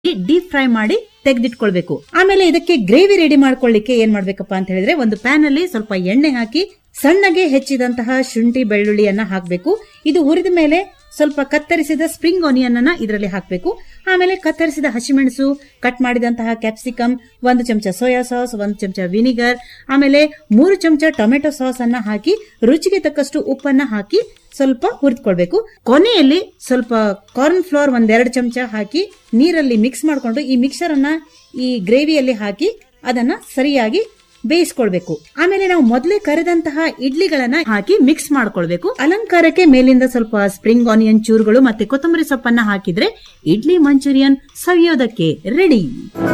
Deep fry ಮಾಡಿ ತೆಗೆದಿಟ್ಕೊಳ್ಬೇಕು ಆಮೇಲೆ ಇದಕ್ಕೆ ಗ್ರೇವಿ ರೆಡಿ ಮಾಡ್ಕೊಳ್ಳಿಕ್ಕೆ ಏನ್ ಮಾಡ್ಬೇಕಪ್ಪ ಅಂತ ಹೇಳಿದ್ರೆ ಒಂದು ಪ್ಯಾನ್ ಅಲ್ಲಿ ಸ್ವಲ್ಪ ಎಣ್ಣೆ ಹಾಕಿ ಸಣ್ಣಗೆ ಹೆಚ್ಚಿದಂತಹ ಶುಂಠಿ ಬೆಳ್ಳುಳ್ಳಿಯನ್ನ ಹಾಕಬೇಕು ಇದು ಹುರಿದ ಮೇಲೆ ಸ್ವಲ್ಪ ಕತ್ತರಿಸಿದ ಸ್ಪ್ರಿಂಗ್ ಆನಿಯನ್ ಅನ್ನ ಇದರಲ್ಲಿ ಹಾಕಬೇಕು ಆಮೇಲೆ ಕತ್ತರಿಸಿದ ಹಸಿಮೆಣಸು ಕಟ್ ಮಾಡಿದಂತಹ ಕ್ಯಾಪ್ಸಿಕಮ್ ಒಂದು ಚಮಚ ಸೋಯಾ ಸಾಸ್ ಒಂದು ಚಮಚ ವಿನಿಗರ್ ಆಮೇಲೆ ಮೂರು ಚಮಚ ಟೊಮೆಟೊ ಸಾಸ್ ಅನ್ನ ಹಾಕಿ ರುಚಿಗೆ ತಕ್ಕಷ್ಟು ಉಪ್ಪನ್ನ ಹಾಕಿ ಸ್ವಲ್ಪ ಹುರಿದುಕೊಳ್ಬೇಕು ಕೊನೆಯಲ್ಲಿ ಸ್ವಲ್ಪ ಕಾರ್ನ್ ಫ್ಲೋರ್ ಒಂದೆರಡು ಚಮಚ ಹಾಕಿ ನೀರಲ್ಲಿ ಮಿಕ್ಸ್ ಮಾಡಿಕೊಂಡು ಈ ಮಿಕ್ಸರ್ ಅನ್ನ ಈ ಗ್ರೇವಿಯಲ್ಲಿ ಹಾಕಿ ಅದನ್ನ ಸರಿಯಾಗಿ ಬೇಯಿಸ್ಕೊಳ್ಬೇಕು ಆಮೇಲೆ ನಾವು ಮೊದಲೇ ಕರೆದಂತಹ ಇಡ್ಲಿಗಳನ್ನ ಹಾಕಿ ಮಿಕ್ಸ್ ಮಾಡ್ಕೊಳ್ಬೇಕು ಅಲಂಕಾರಕ್ಕೆ ಮೇಲಿಂದ ಸ್ವಲ್ಪ ಸ್ಪ್ರಿಂಗ್ ಆನಿಯನ್ ಚೂರುಗಳು ಮತ್ತೆ ಕೊತ್ತಂಬರಿ ಸೊಪ್ಪನ್ನ ಹಾಕಿದ್ರೆ ಇಡ್ಲಿ ಮಂಚೂರಿಯನ್ ಸವಿಯೋದಕ್ಕೆ ರೆಡಿ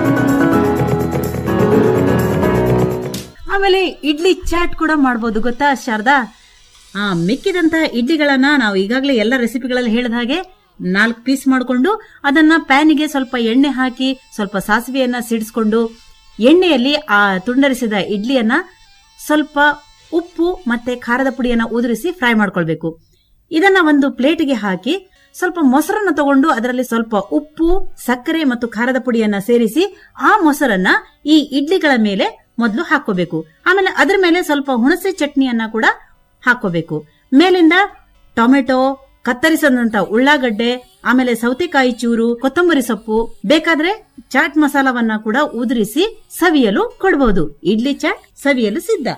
ಆಮೇಲೆ ಇಡ್ಲಿ ಚಾಟ್ ಕೂಡ ಮಾಡಬಹುದು ಗೊತ್ತಾ ಶಾರದಾ ಆ ಮಿಕ್ಕಿದಂತಹ ಇಡ್ಲಿಗಳನ್ನ ನಾವು ಈಗಾಗಲೇ ಎಲ್ಲ ರೆಸಿಪಿಗಳಲ್ಲಿ ಹೇಳಿದ ಹಾಗೆ ನಾಲ್ಕು ಪೀಸ್ ಮಾಡಿಕೊಂಡು ಅದನ್ನ ಪ್ಯಾನಿಗೆ ಸ್ವಲ್ಪ ಎಣ್ಣೆ ಹಾಕಿ ಸ್ವಲ್ಪ ಸಾಸಿವೆಯನ್ನ ಸಿಡಿಸ್ಕೊಂಡು ಎಣ್ಣೆಯಲ್ಲಿ ಆ ತುಂಡರಿಸಿದ ಇಡ್ಲಿಯನ್ನ ಸ್ವಲ್ಪ ಉಪ್ಪು ಮತ್ತೆ ಖಾರದ ಪುಡಿಯನ್ನ ಉದುರಿಸಿ ಫ್ರೈ ಮಾಡ್ಕೊಳ್ಬೇಕು ಇದನ್ನ ಒಂದು ಪ್ಲೇಟ್ಗೆ ಹಾಕಿ ಸ್ವಲ್ಪ ಮೊಸರನ್ನ ತಗೊಂಡು ಅದರಲ್ಲಿ ಸ್ವಲ್ಪ ಉಪ್ಪು ಸಕ್ಕರೆ ಮತ್ತು ಖಾರದ ಪುಡಿಯನ್ನ ಸೇರಿಸಿ ಆ ಮೊಸರನ್ನ ಈ ಇಡ್ಲಿಗಳ ಮೇಲೆ ಮೊದಲು ಹಾಕೋಬೇಕು ಆಮೇಲೆ ಅದರ ಮೇಲೆ ಸ್ವಲ್ಪ ಹುಣಸೆ ಚಟ್ನಿಯನ್ನ ಕೂಡ ಹಾಕೋಬೇಕು ಮೇಲಿಂದ ಟೊಮೆಟೊ ಕತ್ತರಿಸದಂತ ಉಳ್ಳಾಗಡ್ಡೆ ಆಮೇಲೆ ಸೌತೆಕಾಯಿ ಚೂರು ಕೊತ್ತಂಬರಿ ಸೊಪ್ಪು ಬೇಕಾದ್ರೆ ಚಾಟ್ ಮಸಾಲವನ್ನ ಕೂಡ ಉದುರಿಸಿ ಸವಿಯಲು ಕೊಡಬಹುದು ಇಡ್ಲಿ ಚಾಟ್ ಸವಿಯಲು ಸಿದ್ಧ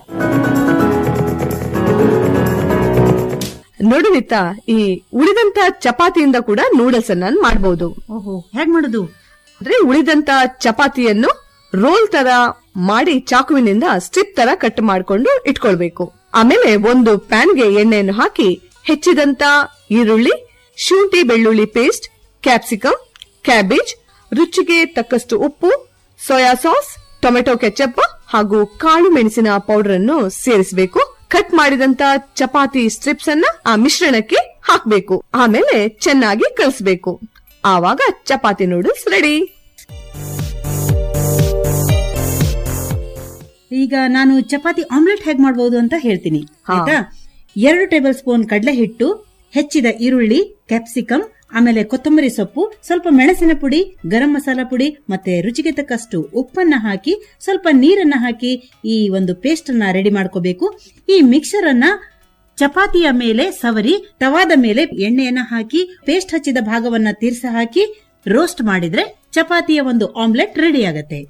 ನೋಡಿ ನಿತಾ ಈ ಉಳಿದಂತ ಚಪಾತಿಯಿಂದ ಕೂಡ ನೂಡಲ್ಸ್ ಅನ್ನ ಮಾಡಬಹುದು ಓಹೋ ಹೇಗ್ ಮಾಡುದು ಅಂದ್ರೆ ಉಳಿದಂತ ಚಪಾತಿಯನ್ನು ರೋಲ್ ತರ ಮಾಡಿ ಚಾಕುವಿನಿಂದ ಸ್ಟ್ರಿಪ್ ತರ ಕಟ್ ಮಾಡ್ಕೊಂಡು ಇಟ್ಕೊಳ್ಬೇಕು ಆಮೇಲೆ ಒಂದು ಪ್ಯಾನ್ಗೆ ಎಣ್ಣೆಯನ್ನು ಹಾಕಿ ಹೆಚ್ಚಿದಂತ ಈರುಳ್ಳಿ ಶುಂಠಿ ಬೆಳ್ಳುಳ್ಳಿ ಪೇಸ್ಟ್ ಕ್ಯಾಪ್ಸಿಕಮ್ ಕ್ಯಾಬೇಜ್ ರುಚಿಗೆ ತಕ್ಕಷ್ಟು ಉಪ್ಪು ಸೋಯಾ ಸಾಸ್ ಟೊಮೆಟೊ ಕೆಚಪ್ ಹಾಗೂ ಕಾಳು ಮೆಣಸಿನ ಪೌಡರ್ ಅನ್ನು ಸೇರಿಸಬೇಕು ಕಟ್ ಮಾಡಿದಂತ ಚಪಾತಿ ಸ್ಟ್ರಿಪ್ಸ್ ಅನ್ನ ಆ ಮಿಶ್ರಣಕ್ಕೆ ಹಾಕಬೇಕು ಆಮೇಲೆ ಚೆನ್ನಾಗಿ ಕಲಿಸಬೇಕು ಆವಾಗ ಚಪಾತಿ ನೂಡಲ್ಸ್ ರೆಡಿ ಈಗ ನಾನು ಚಪಾತಿ ಆಮ್ಲೆಟ್ ಹೇಗ್ ಮಾಡಬಹುದು ಅಂತ ಹೇಳ್ತೀನಿ ಹಾ. ಆಯ್ತಾ ಎರಡು ಟೇಬಲ್ ಸ್ಪೂನ್ ಕಡಲೆ ಹಿಟ್ಟು ಹೆಚ್ಚಿದ ಈರುಳ್ಳಿ ಕ್ಯಾಪ್ಸಿಕಮ್ ಆಮೇಲೆ ಕೊತ್ತಂಬರಿ ಸೊಪ್ಪು ಸ್ವಲ್ಪ ಮೆಣಸಿನ ಪುಡಿ ಗರಂ ಮಸಾಲ ಪುಡಿ ಮತ್ತೆ ರುಚಿಗೆ ತಕ್ಕಷ್ಟು ಉಪ್ಪನ್ನ ಹಾಕಿ ಸ್ವಲ್ಪ ನೀರನ್ನ ಹಾಕಿ ಈ ಒಂದು ಪೇಸ್ಟ್ ಅನ್ನ ರೆಡಿ ಮಾಡ್ಕೋಬೇಕು ಈ ಮಿಕ್ಸರ್ ಅನ್ನ ಚಪಾತಿಯ ಮೇಲೆ ಸವರಿ ತವಾದ ಮೇಲೆ ಎಣ್ಣೆಯನ್ನ ಹಾಕಿ ಪೇಸ್ಟ್ ಹಚ್ಚಿದ ಭಾಗವನ್ನ ತೀರ್ಸ ಹಾಕಿ ರೋಸ್ಟ್ ಮಾಡಿದ್ರೆ ಚಪಾತಿಯ ಒಂದು ಆಮ್ಲೆಟ್ ರೆಡಿ ಆಗತ್ತೆ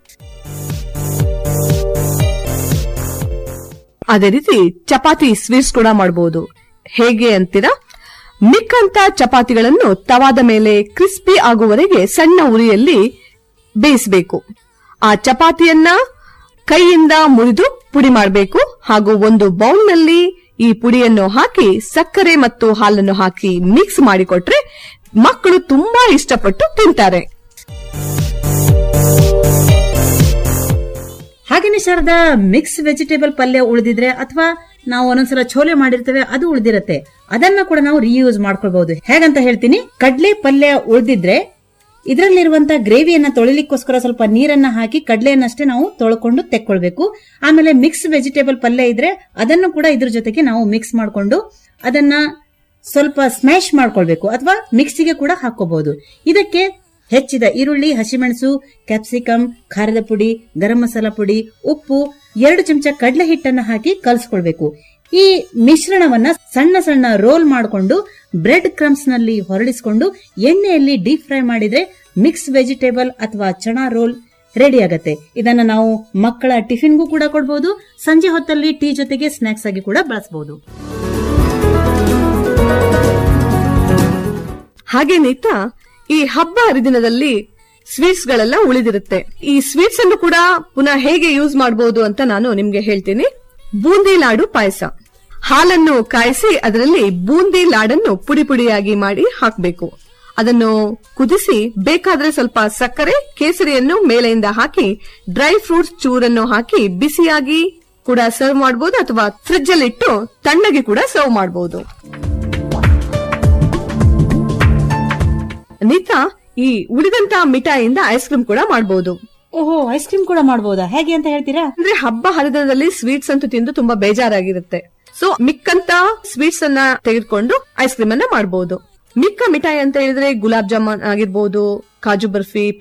ಅದೇ ರೀತಿ ಚಪಾತಿ ಸ್ವೀಟ್ಸ್ ಕೂಡ ಮಾಡಬಹುದು ಹೇಗೆ ಅಂತೀರಾ ಮಿಕ್ಕಂತ ಚಪಾತಿಗಳನ್ನು ತವಾದ ಮೇಲೆ ಕ್ರಿಸ್ಪಿ ಆಗುವವರೆಗೆ ಸಣ್ಣ ಉರಿಯಲ್ಲಿ ಬೇಯಿಸಬೇಕು ಆ ಚಪಾತಿಯನ್ನ ಕೈಯಿಂದ ಮುರಿದು ಪುಡಿ ಮಾಡಬೇಕು ಹಾಗೂ ಒಂದು ಬೌಲ್ನಲ್ಲಿ ಈ ಪುಡಿಯನ್ನು ಹಾಕಿ ಸಕ್ಕರೆ ಮತ್ತು ಹಾಲನ್ನು ಹಾಕಿ ಮಿಕ್ಸ್ ಮಾಡಿಕೊಟ್ರೆ ಮಕ್ಕಳು ತುಂಬಾ ಇಷ್ಟಪಟ್ಟು ತಿಂತಾರೆ ಹಾಗೇನೆ ಶಾರದಾ ಮಿಕ್ಸ್ ವೆಜಿಟೇಬಲ್ ಪಲ್ಯ ಉಳಿದಿದ್ರೆ ಅಥವಾ ನಾವು ಒಂದೊಂದ್ಸಲ ಛೋಲೆ ಮಾಡಿರ್ತೇವೆ ಅದು ಉಳಿದಿರತ್ತೆ ಅದನ್ನ ಕೂಡ ನಾವು ರಿಯೂಸ್ ಮಾಡ್ಕೊಳ್ಬಹುದು ಹೇಗಂತ ಹೇಳ್ತೀನಿ ಕಡ್ಲೆ ಪಲ್ಯ ಉಳಿದಿದ್ರೆ ಇದರಲ್ಲಿರುವಂತ ಗ್ರೇವಿಯನ್ನ ತೊಳಿಲಿಕ್ಕೋಸ್ಕರ ಸ್ವಲ್ಪ ನೀರನ್ನ ಹಾಕಿ ಕಡ್ಲೆಯನ್ನಷ್ಟೇ ನಾವು ತೊಳ್ಕೊಂಡು ತೆಕ್ಕೊಳ್ಬೇಕು ಆಮೇಲೆ ಮಿಕ್ಸ್ ವೆಜಿಟೇಬಲ್ ಪಲ್ಯ ಇದ್ರೆ ಅದನ್ನು ಕೂಡ ಇದ್ರ ಜೊತೆಗೆ ನಾವು ಮಿಕ್ಸ್ ಮಾಡ್ಕೊಂಡು ಅದನ್ನ ಸ್ವಲ್ಪ ಸ್ಮ್ಯಾಶ್ ಮಾಡ್ಕೊಳ್ಬೇಕು ಅಥವಾ ಮಿಕ್ಸಿಗೆ ಕೂಡ ಹಾಕೋಬಹುದು ಇದಕ್ಕೆ ಹೆಚ್ಚಿದ ಈರುಳ್ಳಿ ಹಸಿಮೆಣಸು ಕ್ಯಾಪ್ಸಿಕಮ್ ಖಾರದ ಪುಡಿ ಗರಂ ಮಸಾಲ ಪುಡಿ ಉಪ್ಪು ಎರಡು ಚಮಚ ಕಡಲೆ ಹಿಟ್ಟನ್ನ ಹಾಕಿ ಕಲಸ್ಕೊಳ್ಬೇಕು ಈ ಮಿಶ್ರಣವನ್ನ ಸಣ್ಣ ಸಣ್ಣ ರೋಲ್ ಮಾಡಿಕೊಂಡು ಬ್ರೆಡ್ ಕ್ರಮ್ಸ್ ನಲ್ಲಿ ಹೊರಡಿಸಿಕೊಂಡು ಎಣ್ಣೆಯಲ್ಲಿ ಡೀಪ್ ಫ್ರೈ ಮಾಡಿದ್ರೆ ಮಿಕ್ಸ್ ವೆಜಿಟೇಬಲ್ ಅಥವಾ ಚಣಾ ರೋಲ್ ರೆಡಿ ಆಗತ್ತೆ ಇದನ್ನ ನಾವು ಮಕ್ಕಳ ಟಿಫಿನ್ಗೂ ಕೂಡ ಕೊಡಬಹುದು ಸಂಜೆ ಹೊತ್ತಲ್ಲಿ ಟೀ ಜೊತೆಗೆ ಸ್ನಾಕ್ಸ್ ಆಗಿ ಕೂಡ ಬಳಸಬಹುದು ಹಾಗೆ ನೀತಾ ಈ ಹಬ್ಬ ಹರಿದಿನದಲ್ಲಿ ಸ್ವೀಟ್ಸ್ ಗಳೆಲ್ಲ ಉಳಿದಿರುತ್ತೆ ಈ ಸ್ವೀಟ್ಸ್ ಅನ್ನು ಕೂಡ ಪುನಃ ಹೇಗೆ ಯೂಸ್ ಮಾಡಬಹುದು ಅಂತ ನಾನು ನಿಮ್ಗೆ ಹೇಳ್ತೀನಿ ಬೂಂದಿ ಲಾಡು ಪಾಯಸ ಹಾಲನ್ನು ಕಾಯಿಸಿ ಅದರಲ್ಲಿ ಬೂಂದಿ ಲಾಡನ್ನು ಪುಡಿ ಪುಡಿಯಾಗಿ ಮಾಡಿ ಹಾಕಬೇಕು ಅದನ್ನು ಕುದಿಸಿ ಬೇಕಾದ್ರೆ ಸ್ವಲ್ಪ ಸಕ್ಕರೆ ಕೇಸರಿಯನ್ನು ಮೇಲೆಯಿಂದ ಹಾಕಿ ಡ್ರೈ ಫ್ರೂಟ್ಸ್ ಚೂರನ್ನು ಹಾಕಿ ಬಿಸಿಯಾಗಿ ಕೂಡ ಸರ್ವ್ ಮಾಡಬಹುದು ಅಥವಾ ಫ್ರಿಡ್ಜ್ ಅಲ್ಲಿ ಇಟ್ಟು ತಣ್ಣಗೆ ಕೂಡ ಸರ್ವ್ ಮಾಡಬಹುದು ನೀತಾ ಈ ಉಳಿದಂತ ಮಿಠಾಯಿಯಿಂದ ಐಸ್ ಕ್ರೀಮ್ ಕೂಡ ಮಾಡಬಹುದು ಓಹೋ ಐಸ್ ಕ್ರೀಮ್ ಕೂಡ ಮಾಡಬಹುದಾ ಹೇಗೆ ಅಂತ ಹೇಳ್ತೀರಾ ಅಂದ್ರೆ ಹಬ್ಬ ಹರಿದಿನದಲ್ಲಿ ಸ್ವೀಟ್ಸ್ ಅಂತೂ ತಿಂದು ತುಂಬಾ ಬೇಜಾರಾಗಿರುತ್ತೆ ಸೊ ಮಿಕ್ಕಂತ ಸ್ವೀಟ್ಸ್ ಅನ್ನ ತೆಗೆದುಕೊಂಡು ಐಸ್ ಕ್ರೀಮ್ ಅನ್ನ ಮಾಡಬಹುದು ಮಿಕ್ಕ ಮಿಠಾಯಿ ಅಂತ ಹೇಳಿದ್ರೆ ಗುಲಾಬ್ ಜಾಮೂನ್ ಆಗಿರ್ಬೋದು ಕಾಜು ಬರ್ಫಿ